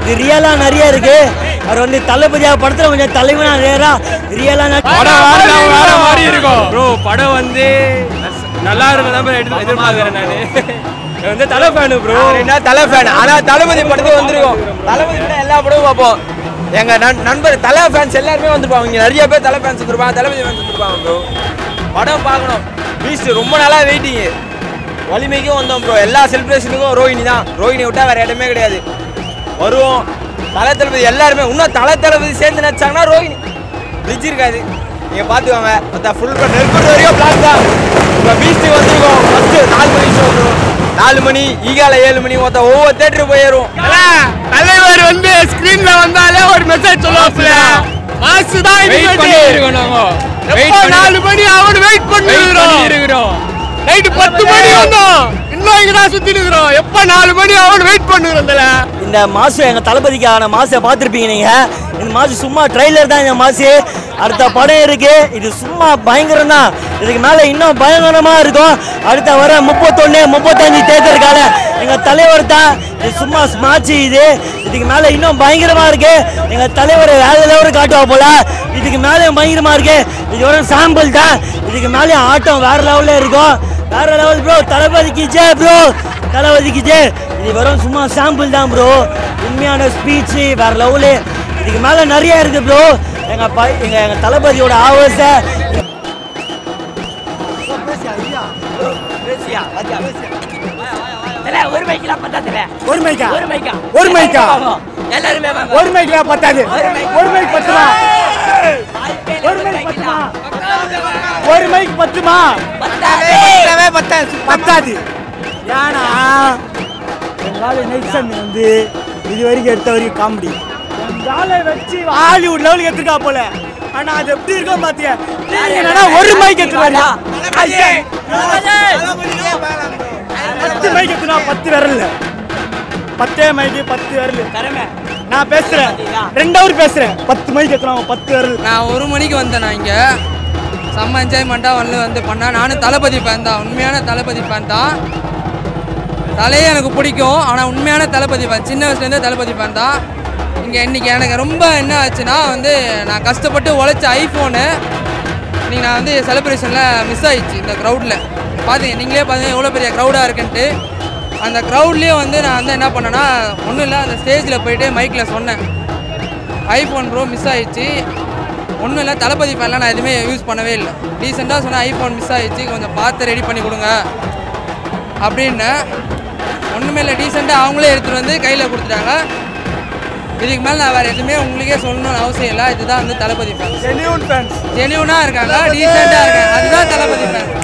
இது ரியலா நிறைய இருக்கு அவர் வந்து தளபதியா படத்துல கொஞ்சம் தலைவனா ரேரா ரியலா படம் வேற வேற மாதிரி இருக்கும் ப்ரோ படம் வந்து நல்லா இருக்கும் தான் எடுத்து எதிர்பார்க்குறேன் நான் வந்து தலை ஃபேனு ப்ரோ என்ன தலை ஃபேன் ஆனா தளபதி படத்துக்கு வந்திருக்கோம் தளபதி படம் எல்லா படமும் பார்ப்போம் எங்க நண்- நண்பர் தலை ஃபேன்ஸ் எல்லாருமே வந்திருப்பாங்க இங்க நிறைய பேர் தலை ஃபேன்ஸ் வந்திருப்பாங்க தளபதி ஃபேன்ஸ் வந்திருப்பாங்க ப்ரோ படம் பார்க்கணும் பீஸ்ட் ரொம்ப நாளா வெயிட்டிங் வலிமைக்கும் வந்தோம் ப்ரோ எல்லா செலிப்ரேஷனுக்கும் ரோஹிணி தான் ரோஹிணி விட்டா வேற இடமே கிடையாது வருவோம் தலை தளபதி எல்லாருமே இன்னும் தலை தளபதி சேர்ந்து நடிச்சாங்கன்னா ரோஹிணி பிரிட்ஜ் இருக்காது நீங்க பாத்துக்கோங்க மொத்த ஃபுல் நெருக்கடி வரையும் பிளாக் தான் இப்போ பீஸ்ட் வந்திருக்கோம் ஃபர்ஸ்ட் நாலு மணி ஷோ நாலு மணி ஈகால ஏழு மணி மொத்தம் ஒவ்வொரு தேட்டருக்கு போயிடும் தலைவர் வந்து ஸ்கிரீன்ல வந்தாலே ஒரு மெசேஜ் சொல்லுவாப்ல மாசு தான் வெயிட் பண்ணி இருக்கோம் நாங்க வெயிட் எப்போ பண்ணி நாலு மணி அவன் வெயிட் வெயிட் பண்ணி பண்ணிருக்கிறோம் இருக்கிறோம் நைட்டு பத்து மணி வந்தோம் இன்னும் இங்க தான் சுத்தி இருக்கிறோம் எப்ப நாலு மணி அவன் வெயிட் பண்ணுகிறோம் தல இந்த மாசம் எங்க தளபதிக்கான மாசை பார்த்துருப்பீங்க நீங்க இந்த மாசம் சும்மா ட்ரைலர் தான் இந்த மாசு அடுத்த படம் இருக்கு இது சும்மா பயங்கரம் தான் இதுக்கு மேல இன்னும் பயங்கரமா இருக்கும் அடுத்த வர முப்பத்தொன்னு முப்பத்தஞ்சு தேர்தலுக்கான எங்க தலைவர் தான் இது சும்மா ஸ்மாட்சி இது இதுக்கு மேல இன்னும் பயங்கரமா இருக்கு எங்க தலைவர் வேற லெவல் காட்டுவா போல இதுக்கு மேலே பயங்கரமா இருக்கு இது ஒரு சாம்பிள் தான் இதுக்கு மேலே ஆட்டம் வேற லெவல்ல இருக்கும் வேற லெவல் ப்ரோ தளபதிக்கு ஜெய் ப்ரோ தளபதிக்கு ஜெய் இது வெறும் சும்மா சாம்பிள் தான் ப்ரோ உண்மையான ஸ்பீச் வேற லெவலு இதுக்கு மேல நிறைய இருக்கு ப்ரோ எங்க பை எங்க எங்க தளபதியோட ஆவேச ஒரு மைக்கெல்லாம் பத்தாதுல ஒரு மைக்கா ஒரு மைக்கா ஒரு மைக்கா எல்லாருமே வாங்க ஒரு மைக்கா பத்தாது ஒரு மைக் பத்துமா ஒரு மைக் பத்துமா ஒரு மைக் பத்துமா பத்தாது பத்தாது ஏன்னா எங்களால நெல்சன் வந்து இது வரைக்கும் எடுத்த வரைக்கும் காமெடி எங்கால வச்சு ஹாலிவுட் லெவலுக்கு எடுத்துருக்கா போல ஆனா அது எப்படி இருக்கும் பாத்தியா நீங்க என்னன்னா ஒரு மைக் எடுத்துருவாங்க பத்து மைக் எடுத்துனா பத்து விரல்ல பத்தே மைக்கு பத்து விரல் நான் பேசுறேன் ரெண்டு ஹவர் பேசுறேன் பத்து மைக் எடுத்துனா பத்து விரல் நான் ஒரு மணிக்கு வந்தேன் நான் இங்கே செம்ம என்ஜாய்மெண்ட்டாக வந்து வந்து பண்ணேன் நானும் தளபதி ஃபேன் தான் உண்மையான தளபதி ஃபேன் தான் தலையே எனக்கு பிடிக்கும் ஆனால் உண்மையான தளபதி ஃபேன் சின்ன வயசுலேருந்தே தளபதி ஃபேன் தான் இங்கே இன்றைக்கி எனக்கு ரொம்ப என்ன ஆச்சுன்னா வந்து நான் கஷ்டப்பட்டு உழைச்ச ஐஃபோனு இன்றைக்கி நான் வந்து செலிப்ரேஷனில் மிஸ் ஆயிடுச்சு இந்த க்ரௌடில் பார்த்தீங்க நீங்களே பார்த்தீங்க எவ்வளோ பெரிய க்ரௌடாக இருக்குன்ட்டு அந்த க்ரௌட்லேயே வந்து நான் வந்து என்ன பண்ணேன்னா ஒன்றும் இல்லை அந்த ஸ்டேஜில் போயிட்டு மைக்கில் சொன்னேன் ஐஃபோன் ப்ரோ மிஸ் ஆயிடுச்சு ஒன்றும் இல்லை தளபதி ஃபேன்லாம் நான் எதுவுமே யூஸ் பண்ணவே இல்லை ரீசெண்டாக சொன்னேன் ஐஃபோன் மிஸ் ஆயிடுச்சு கொஞ்சம் பார்த்து ரெடி பண்ணி கொடுங்க அப்படின்னு ஒன்றுமே இல்லை டீசெண்டாக அவங்களே எடுத்துகிட்டு வந்து கையில் கொடுத்துட்டாங்க இதுக்கு மேலே நான் வேறு எதுவுமே உங்களுக்கே சொல்லணும்னு அவசியம் இல்லை இதுதான் வந்து தளபதி ஃபேன் ஜெனியூன் ஃபேன்ஸ் ஜெனியூனாக இருக்காங்க டீசெண்டாக இருக்காங்க அதுதான் தளபதி ஃபேன்